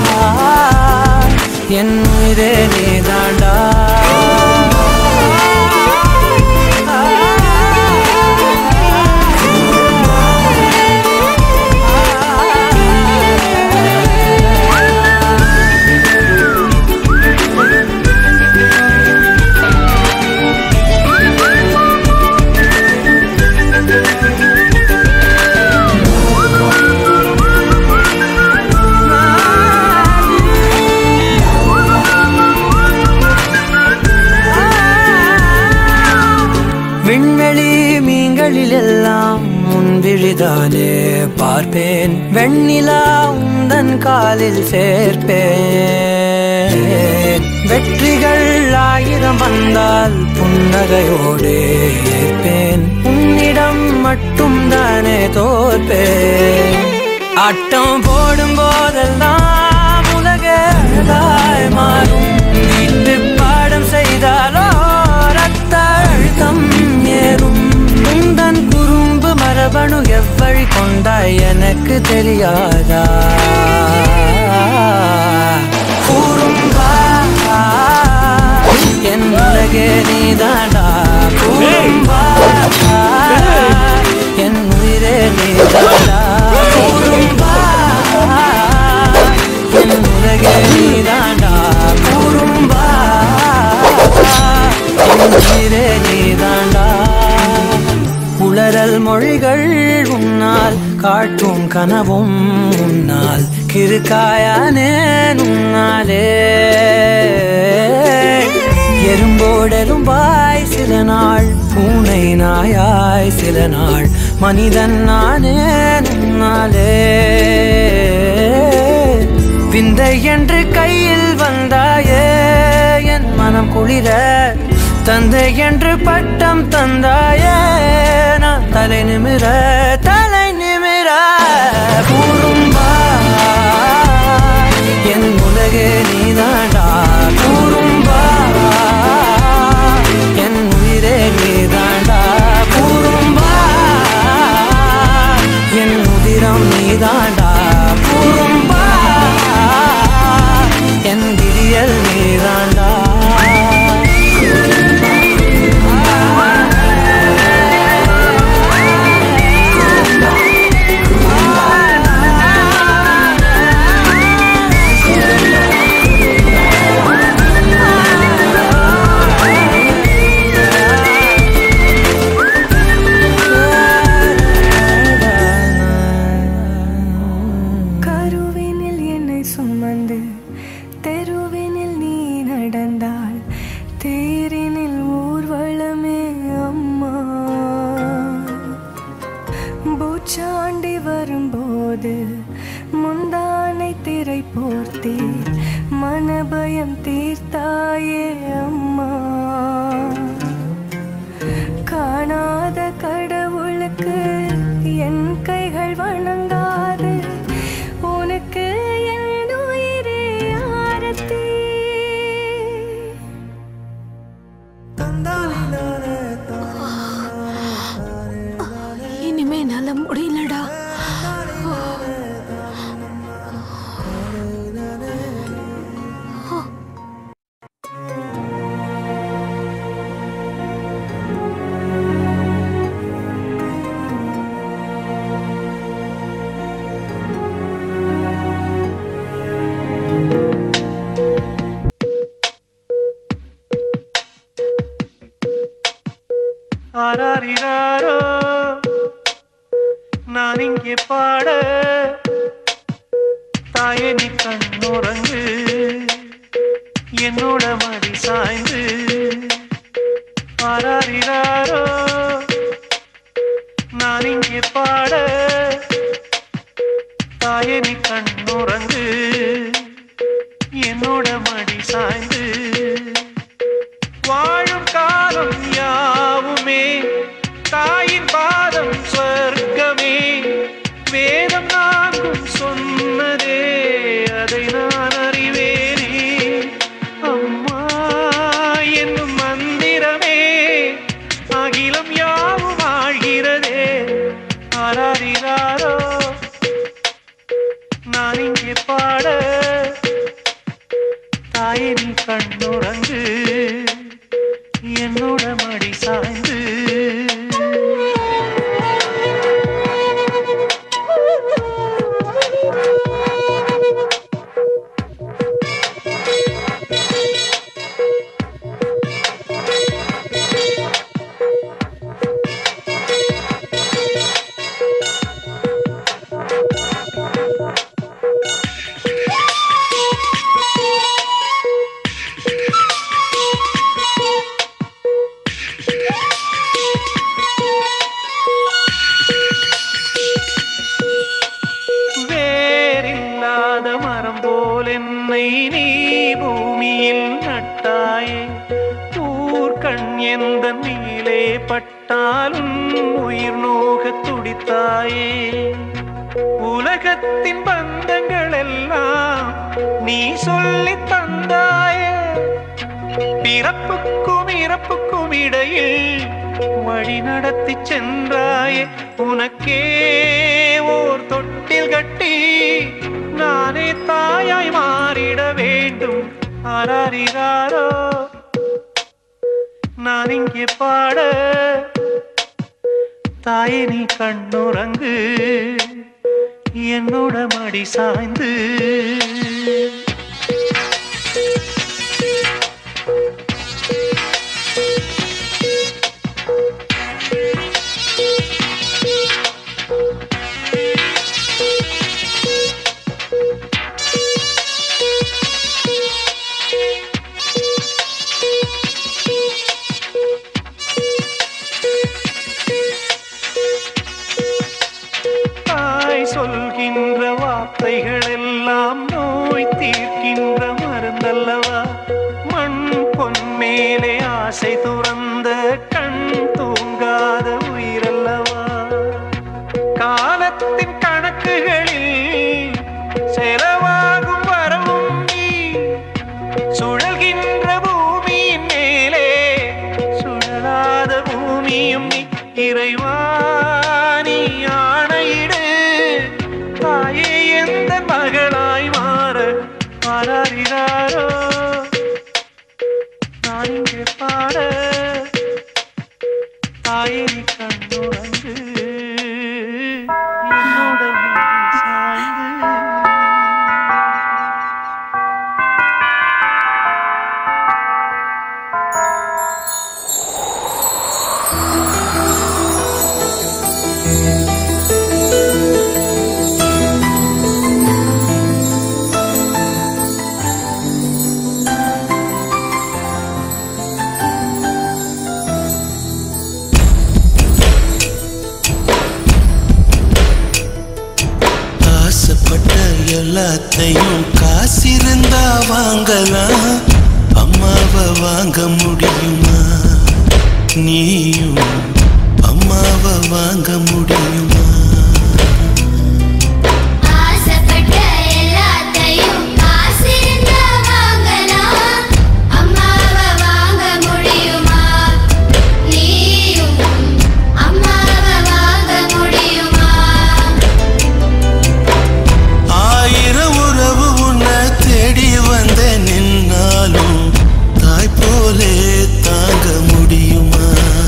என் உயிரே நீ தாண்டா விண்வெளி மீன்களில் எல்லாம் முன்விழிதானே பார்ப்பேன் வெண்ணிலா உந்தன் காலில் சேர்ப்பேன் வெற்றிகள் ஆயிரம் வந்தால் புன்னகையோடு ஏற்பேன் உன்னிடம் மட்டும் தானே தோற்பேன் ஆட்டம் போடும் போதெல்லாம் உலக அழகாய் மாறும் வீட்டு பாடம் செய்தாலோ ரத்த அழுத்தம் ஏறும் உந்தன் குறும்பு மரபணு எவ்வழி கொண்டாய் எனக்கு தெரியாதா கூறும்பா என் உலகே நீதாண்டா கூறும்பா என் உயிரே நீதாண்டா கூறும்பா என் உலகே நீதாண்டா கூறும்பா என் உயிரே நீதாண்டா உளறல் மொழிகள் உன்னால் காட்டும் கனவும் உன்னால் கிருக்காயானே உன்னாலே எறும்போடெரும்பாய் சில நாள் பூனை நாயாய் சில நாள் மனிதன் நானே உன்னாலே விந்தை என்று கையில் வந்தாயே என் மனம் குளிர தந்தை என்று பட்டம் தந்தாயே நான் தலை நிமிர தலை நிமிர கூறும்பா என் உலகே நீதாண்டா கூறும்பா என் உயிரே நீதாண்டா கூறும்பா என் உதிரம் நீதாண்டா கூறும்பா என் விடியல் நீதாண்டா கருவினில் என்னை சுமந்து தெருவினில் நீ நடந்தாள் தேரினில் ஊர்வலமே அம்மா பூச்சாண்டி வரும்போது முந்தானை திரை போர்த்தி மனபயம் தீர்த்தாயே அம்மா காணாத கடவுளுக்கு என் கைகள் வணங்காது உனக்கு என் உயிரே ஆரத்தி இனிமே என்னால முடியலடா ஆராரிராரோ நான் இங்கே பாட தாயே நீ கண்ணுறங்கு என்னோட மடி சாய்ந்து ஆராரிராரோ நான் இங்கே பாட தாயே நீ கண்ணுறங்கு என்னோட மடி சாய்ந்து வாழும் காலம் யாவுமே தாயின் பாதம் சொர்க்கமே வேதம் நான்கும் சொன்னதே அதை நான் அறிவேனே அம்மா என்னும் மந்திரமே அகில தாயே நீ கண்ணுறங்கு என்னோட மடி சாய்ந்து வேறில்லாத மரம் போல் என்னை நீ பூமியில் நட்டாயே ஊர்கண் எந்த நீலே பட்டாலும் உயிர் நோக துடித்தாயே உலகத்தின் பந்தங்கள் எல்லாம் நீ சொல்லி தந்தாயே பிறப்புக்கும் இறப்புக்கும் இடையில் வழி நடத்தி சென்றாயே உனக்கே ஓர் தொட்டில் கட்டி நானே தாயாய் மாறிட வேண்டும் ஆராரிராரோ நான் இங்கே பாட தாயே நீ கண்ணுறங்கு என்னோட மடி சாய்ந்து தாய் சொல்கின்ற வார்த்தைகள் எல்லாம் நோய் தீர்க்கின்ற மருந்தல்லவா மண் பொன் மேலே ஆசை துறந்த கண் தூங்காத உயிரல்லவா காலத்தின் கணக்குகளில் செலவாகும் வரவும் நீ சுழல்கின்ற பூமியின் மேலே சுழலாத பூமியும் நீ இறைவாணி ஆணையிடு தாயே எந்த மகளாய் மாற மாறாரிறாரோ நான் இங்கே பாட தாயே நீ கண்ணுறங்கு என்னோட மடி சாய்ந்து ஆசைப்பட்ட எல்லாத்தையும் காசிருந்தா வாங்கலாம் அம்மாவை வாங்க முடியுமா நீயும் அம்மாவை வாங்க முடியுமா ஆசைப்பட்ட எல்லாத்தையும் காசிருந்தா வாங்கலாம் அம்மாவை வாங்க முடியுமா நீயும் அம்மாவை வாங்க முடியுமா ஆயிரம் உறவு உன்னை தேடி வந்த நின்னாலும் தாய் போலே தாங்க முடியுமா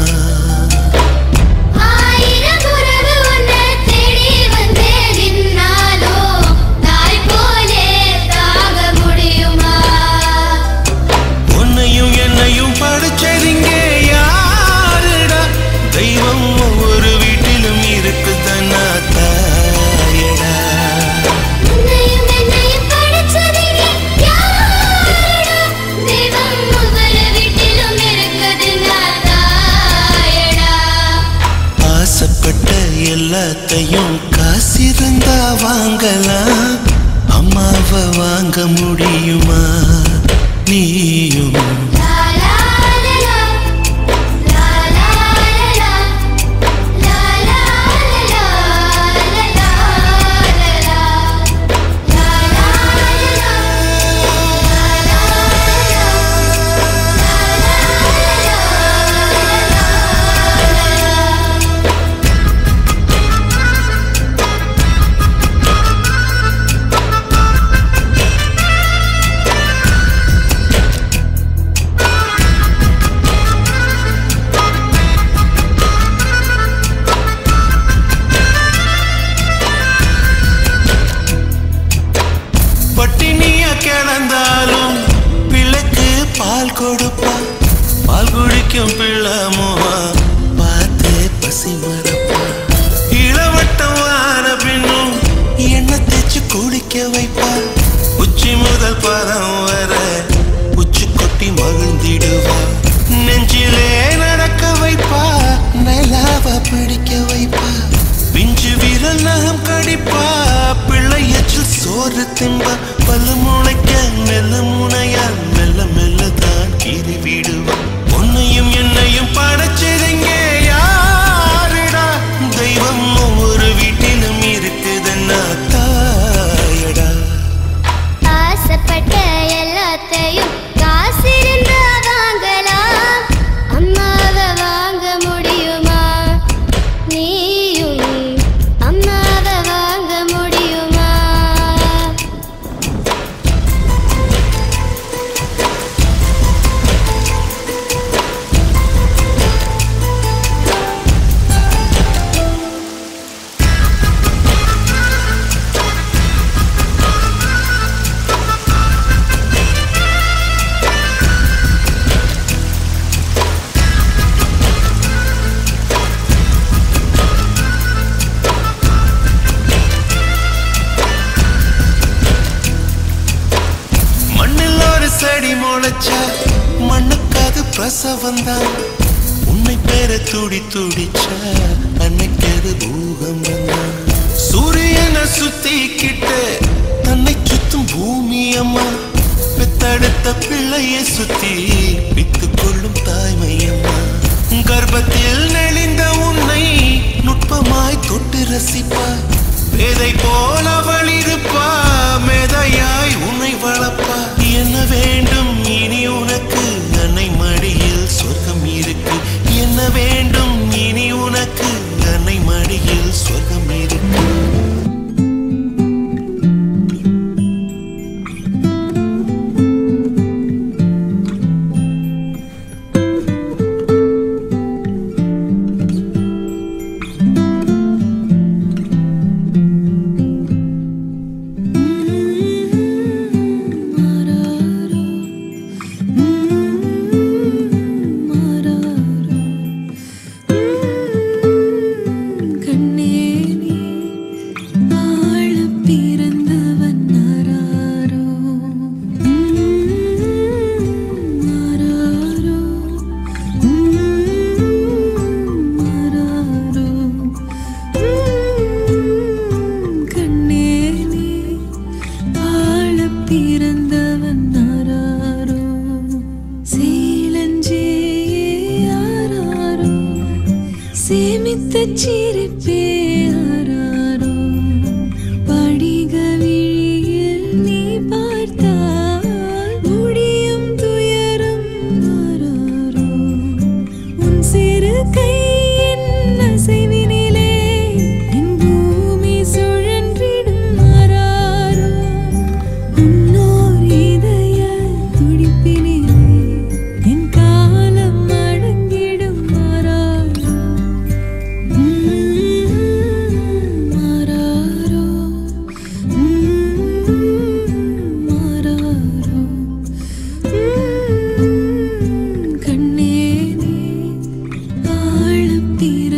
ஆயிரம் உறவு உன்னை தேடி வந்தே நின்னாலோ தாய் போலே தாக முடியுமா உன்னையும் என்னையும் படைச்சதிங்க யாருடா தெய்வம் ஒவ்வொரு வீட்டிலும் இருக்குதன்னா தாயடா உன்னையும் என்னையும் படைச்சதிங்க யாருடா தெய்வம் ஒவ்வொரு வீட்டிலும் இருக்குது நான் தாயடா ஆசைப்பட்ட எல்லாத்தையும் காசிருந்தா வாங்கலாம் அம்மாவை வாங்க முடியுமா நீயும் லா லா லா லா லா லா லா லா லா லா லா நிலாவ பிடிக்க வைப்பா பிஞ்சு விரல் நகம் கடிப்பா பிள்ளை எச்சில் சோறு திம்பா பல்லு முளைக்க மெல்ல முனையா மெல்ல மெல்ல தான் கீறி விடுவா உன்னையும் என்னையும் படைச்சதுங்க யாருடா தெய்வம் ஒவ்வொரு வீட்டிலும் இருக்குதுன்னா தாயடா ஆசைப்பட்ட எல்லாத்தையும் காசிருந்தா வாங்கலாம் அம்மாவை வாங்க முடியுமா நீயும் அம்மாவை வாங்க முடியுமா மண்ணில் ஒரு செடி முளைச்சா மண்ணுக்கு அது பிரசவம் தான் உன்னை பேர துடி துடிச்சா அன்னைக்கு அது பூகம்பம் தான் சூரியனை சுத்திக்கிட்டு தன்னை சுத்தும் பூமி அம்மா பெத்தெடுத்த பிள்ளையை சுத்தி பித்து கொள்ளும் தாய்மை அம்மா கர்ப்பத்தில் நெளிந்த உன்னை நுட்பமாய் தொட்டு ரசிப்பா பேதை போல அவள் இருப்பா மேதையாய் உன்னை வளர்ப்பா என்ன வேண்டும் இனி உனக்கு அன்னை மடியில் சொர்க்கம் இருக்கு என்ன வேண்டும் இனி உனக்கு அன்னை மடியில் சொர்க்கம் இருக்கு பிறந்தவன் நாராரோ சேலஞ்சே யாராரோ சேமித்த சிரிப்பே யாராரோ படிக விழியில் நீ பார்த்தால் முடியும் துயரம் யாராரோ உன் சிறு கையின் அசைவினிலே என் பூமி சுழன்றிடும் மாறாரோ உன்னோர் இதய துடிப்பினிலே என் காலம் அடங்கிடும் மாறாரோ மாறாரோ மாறாரோ கண்ணே நீ ஆழ பிற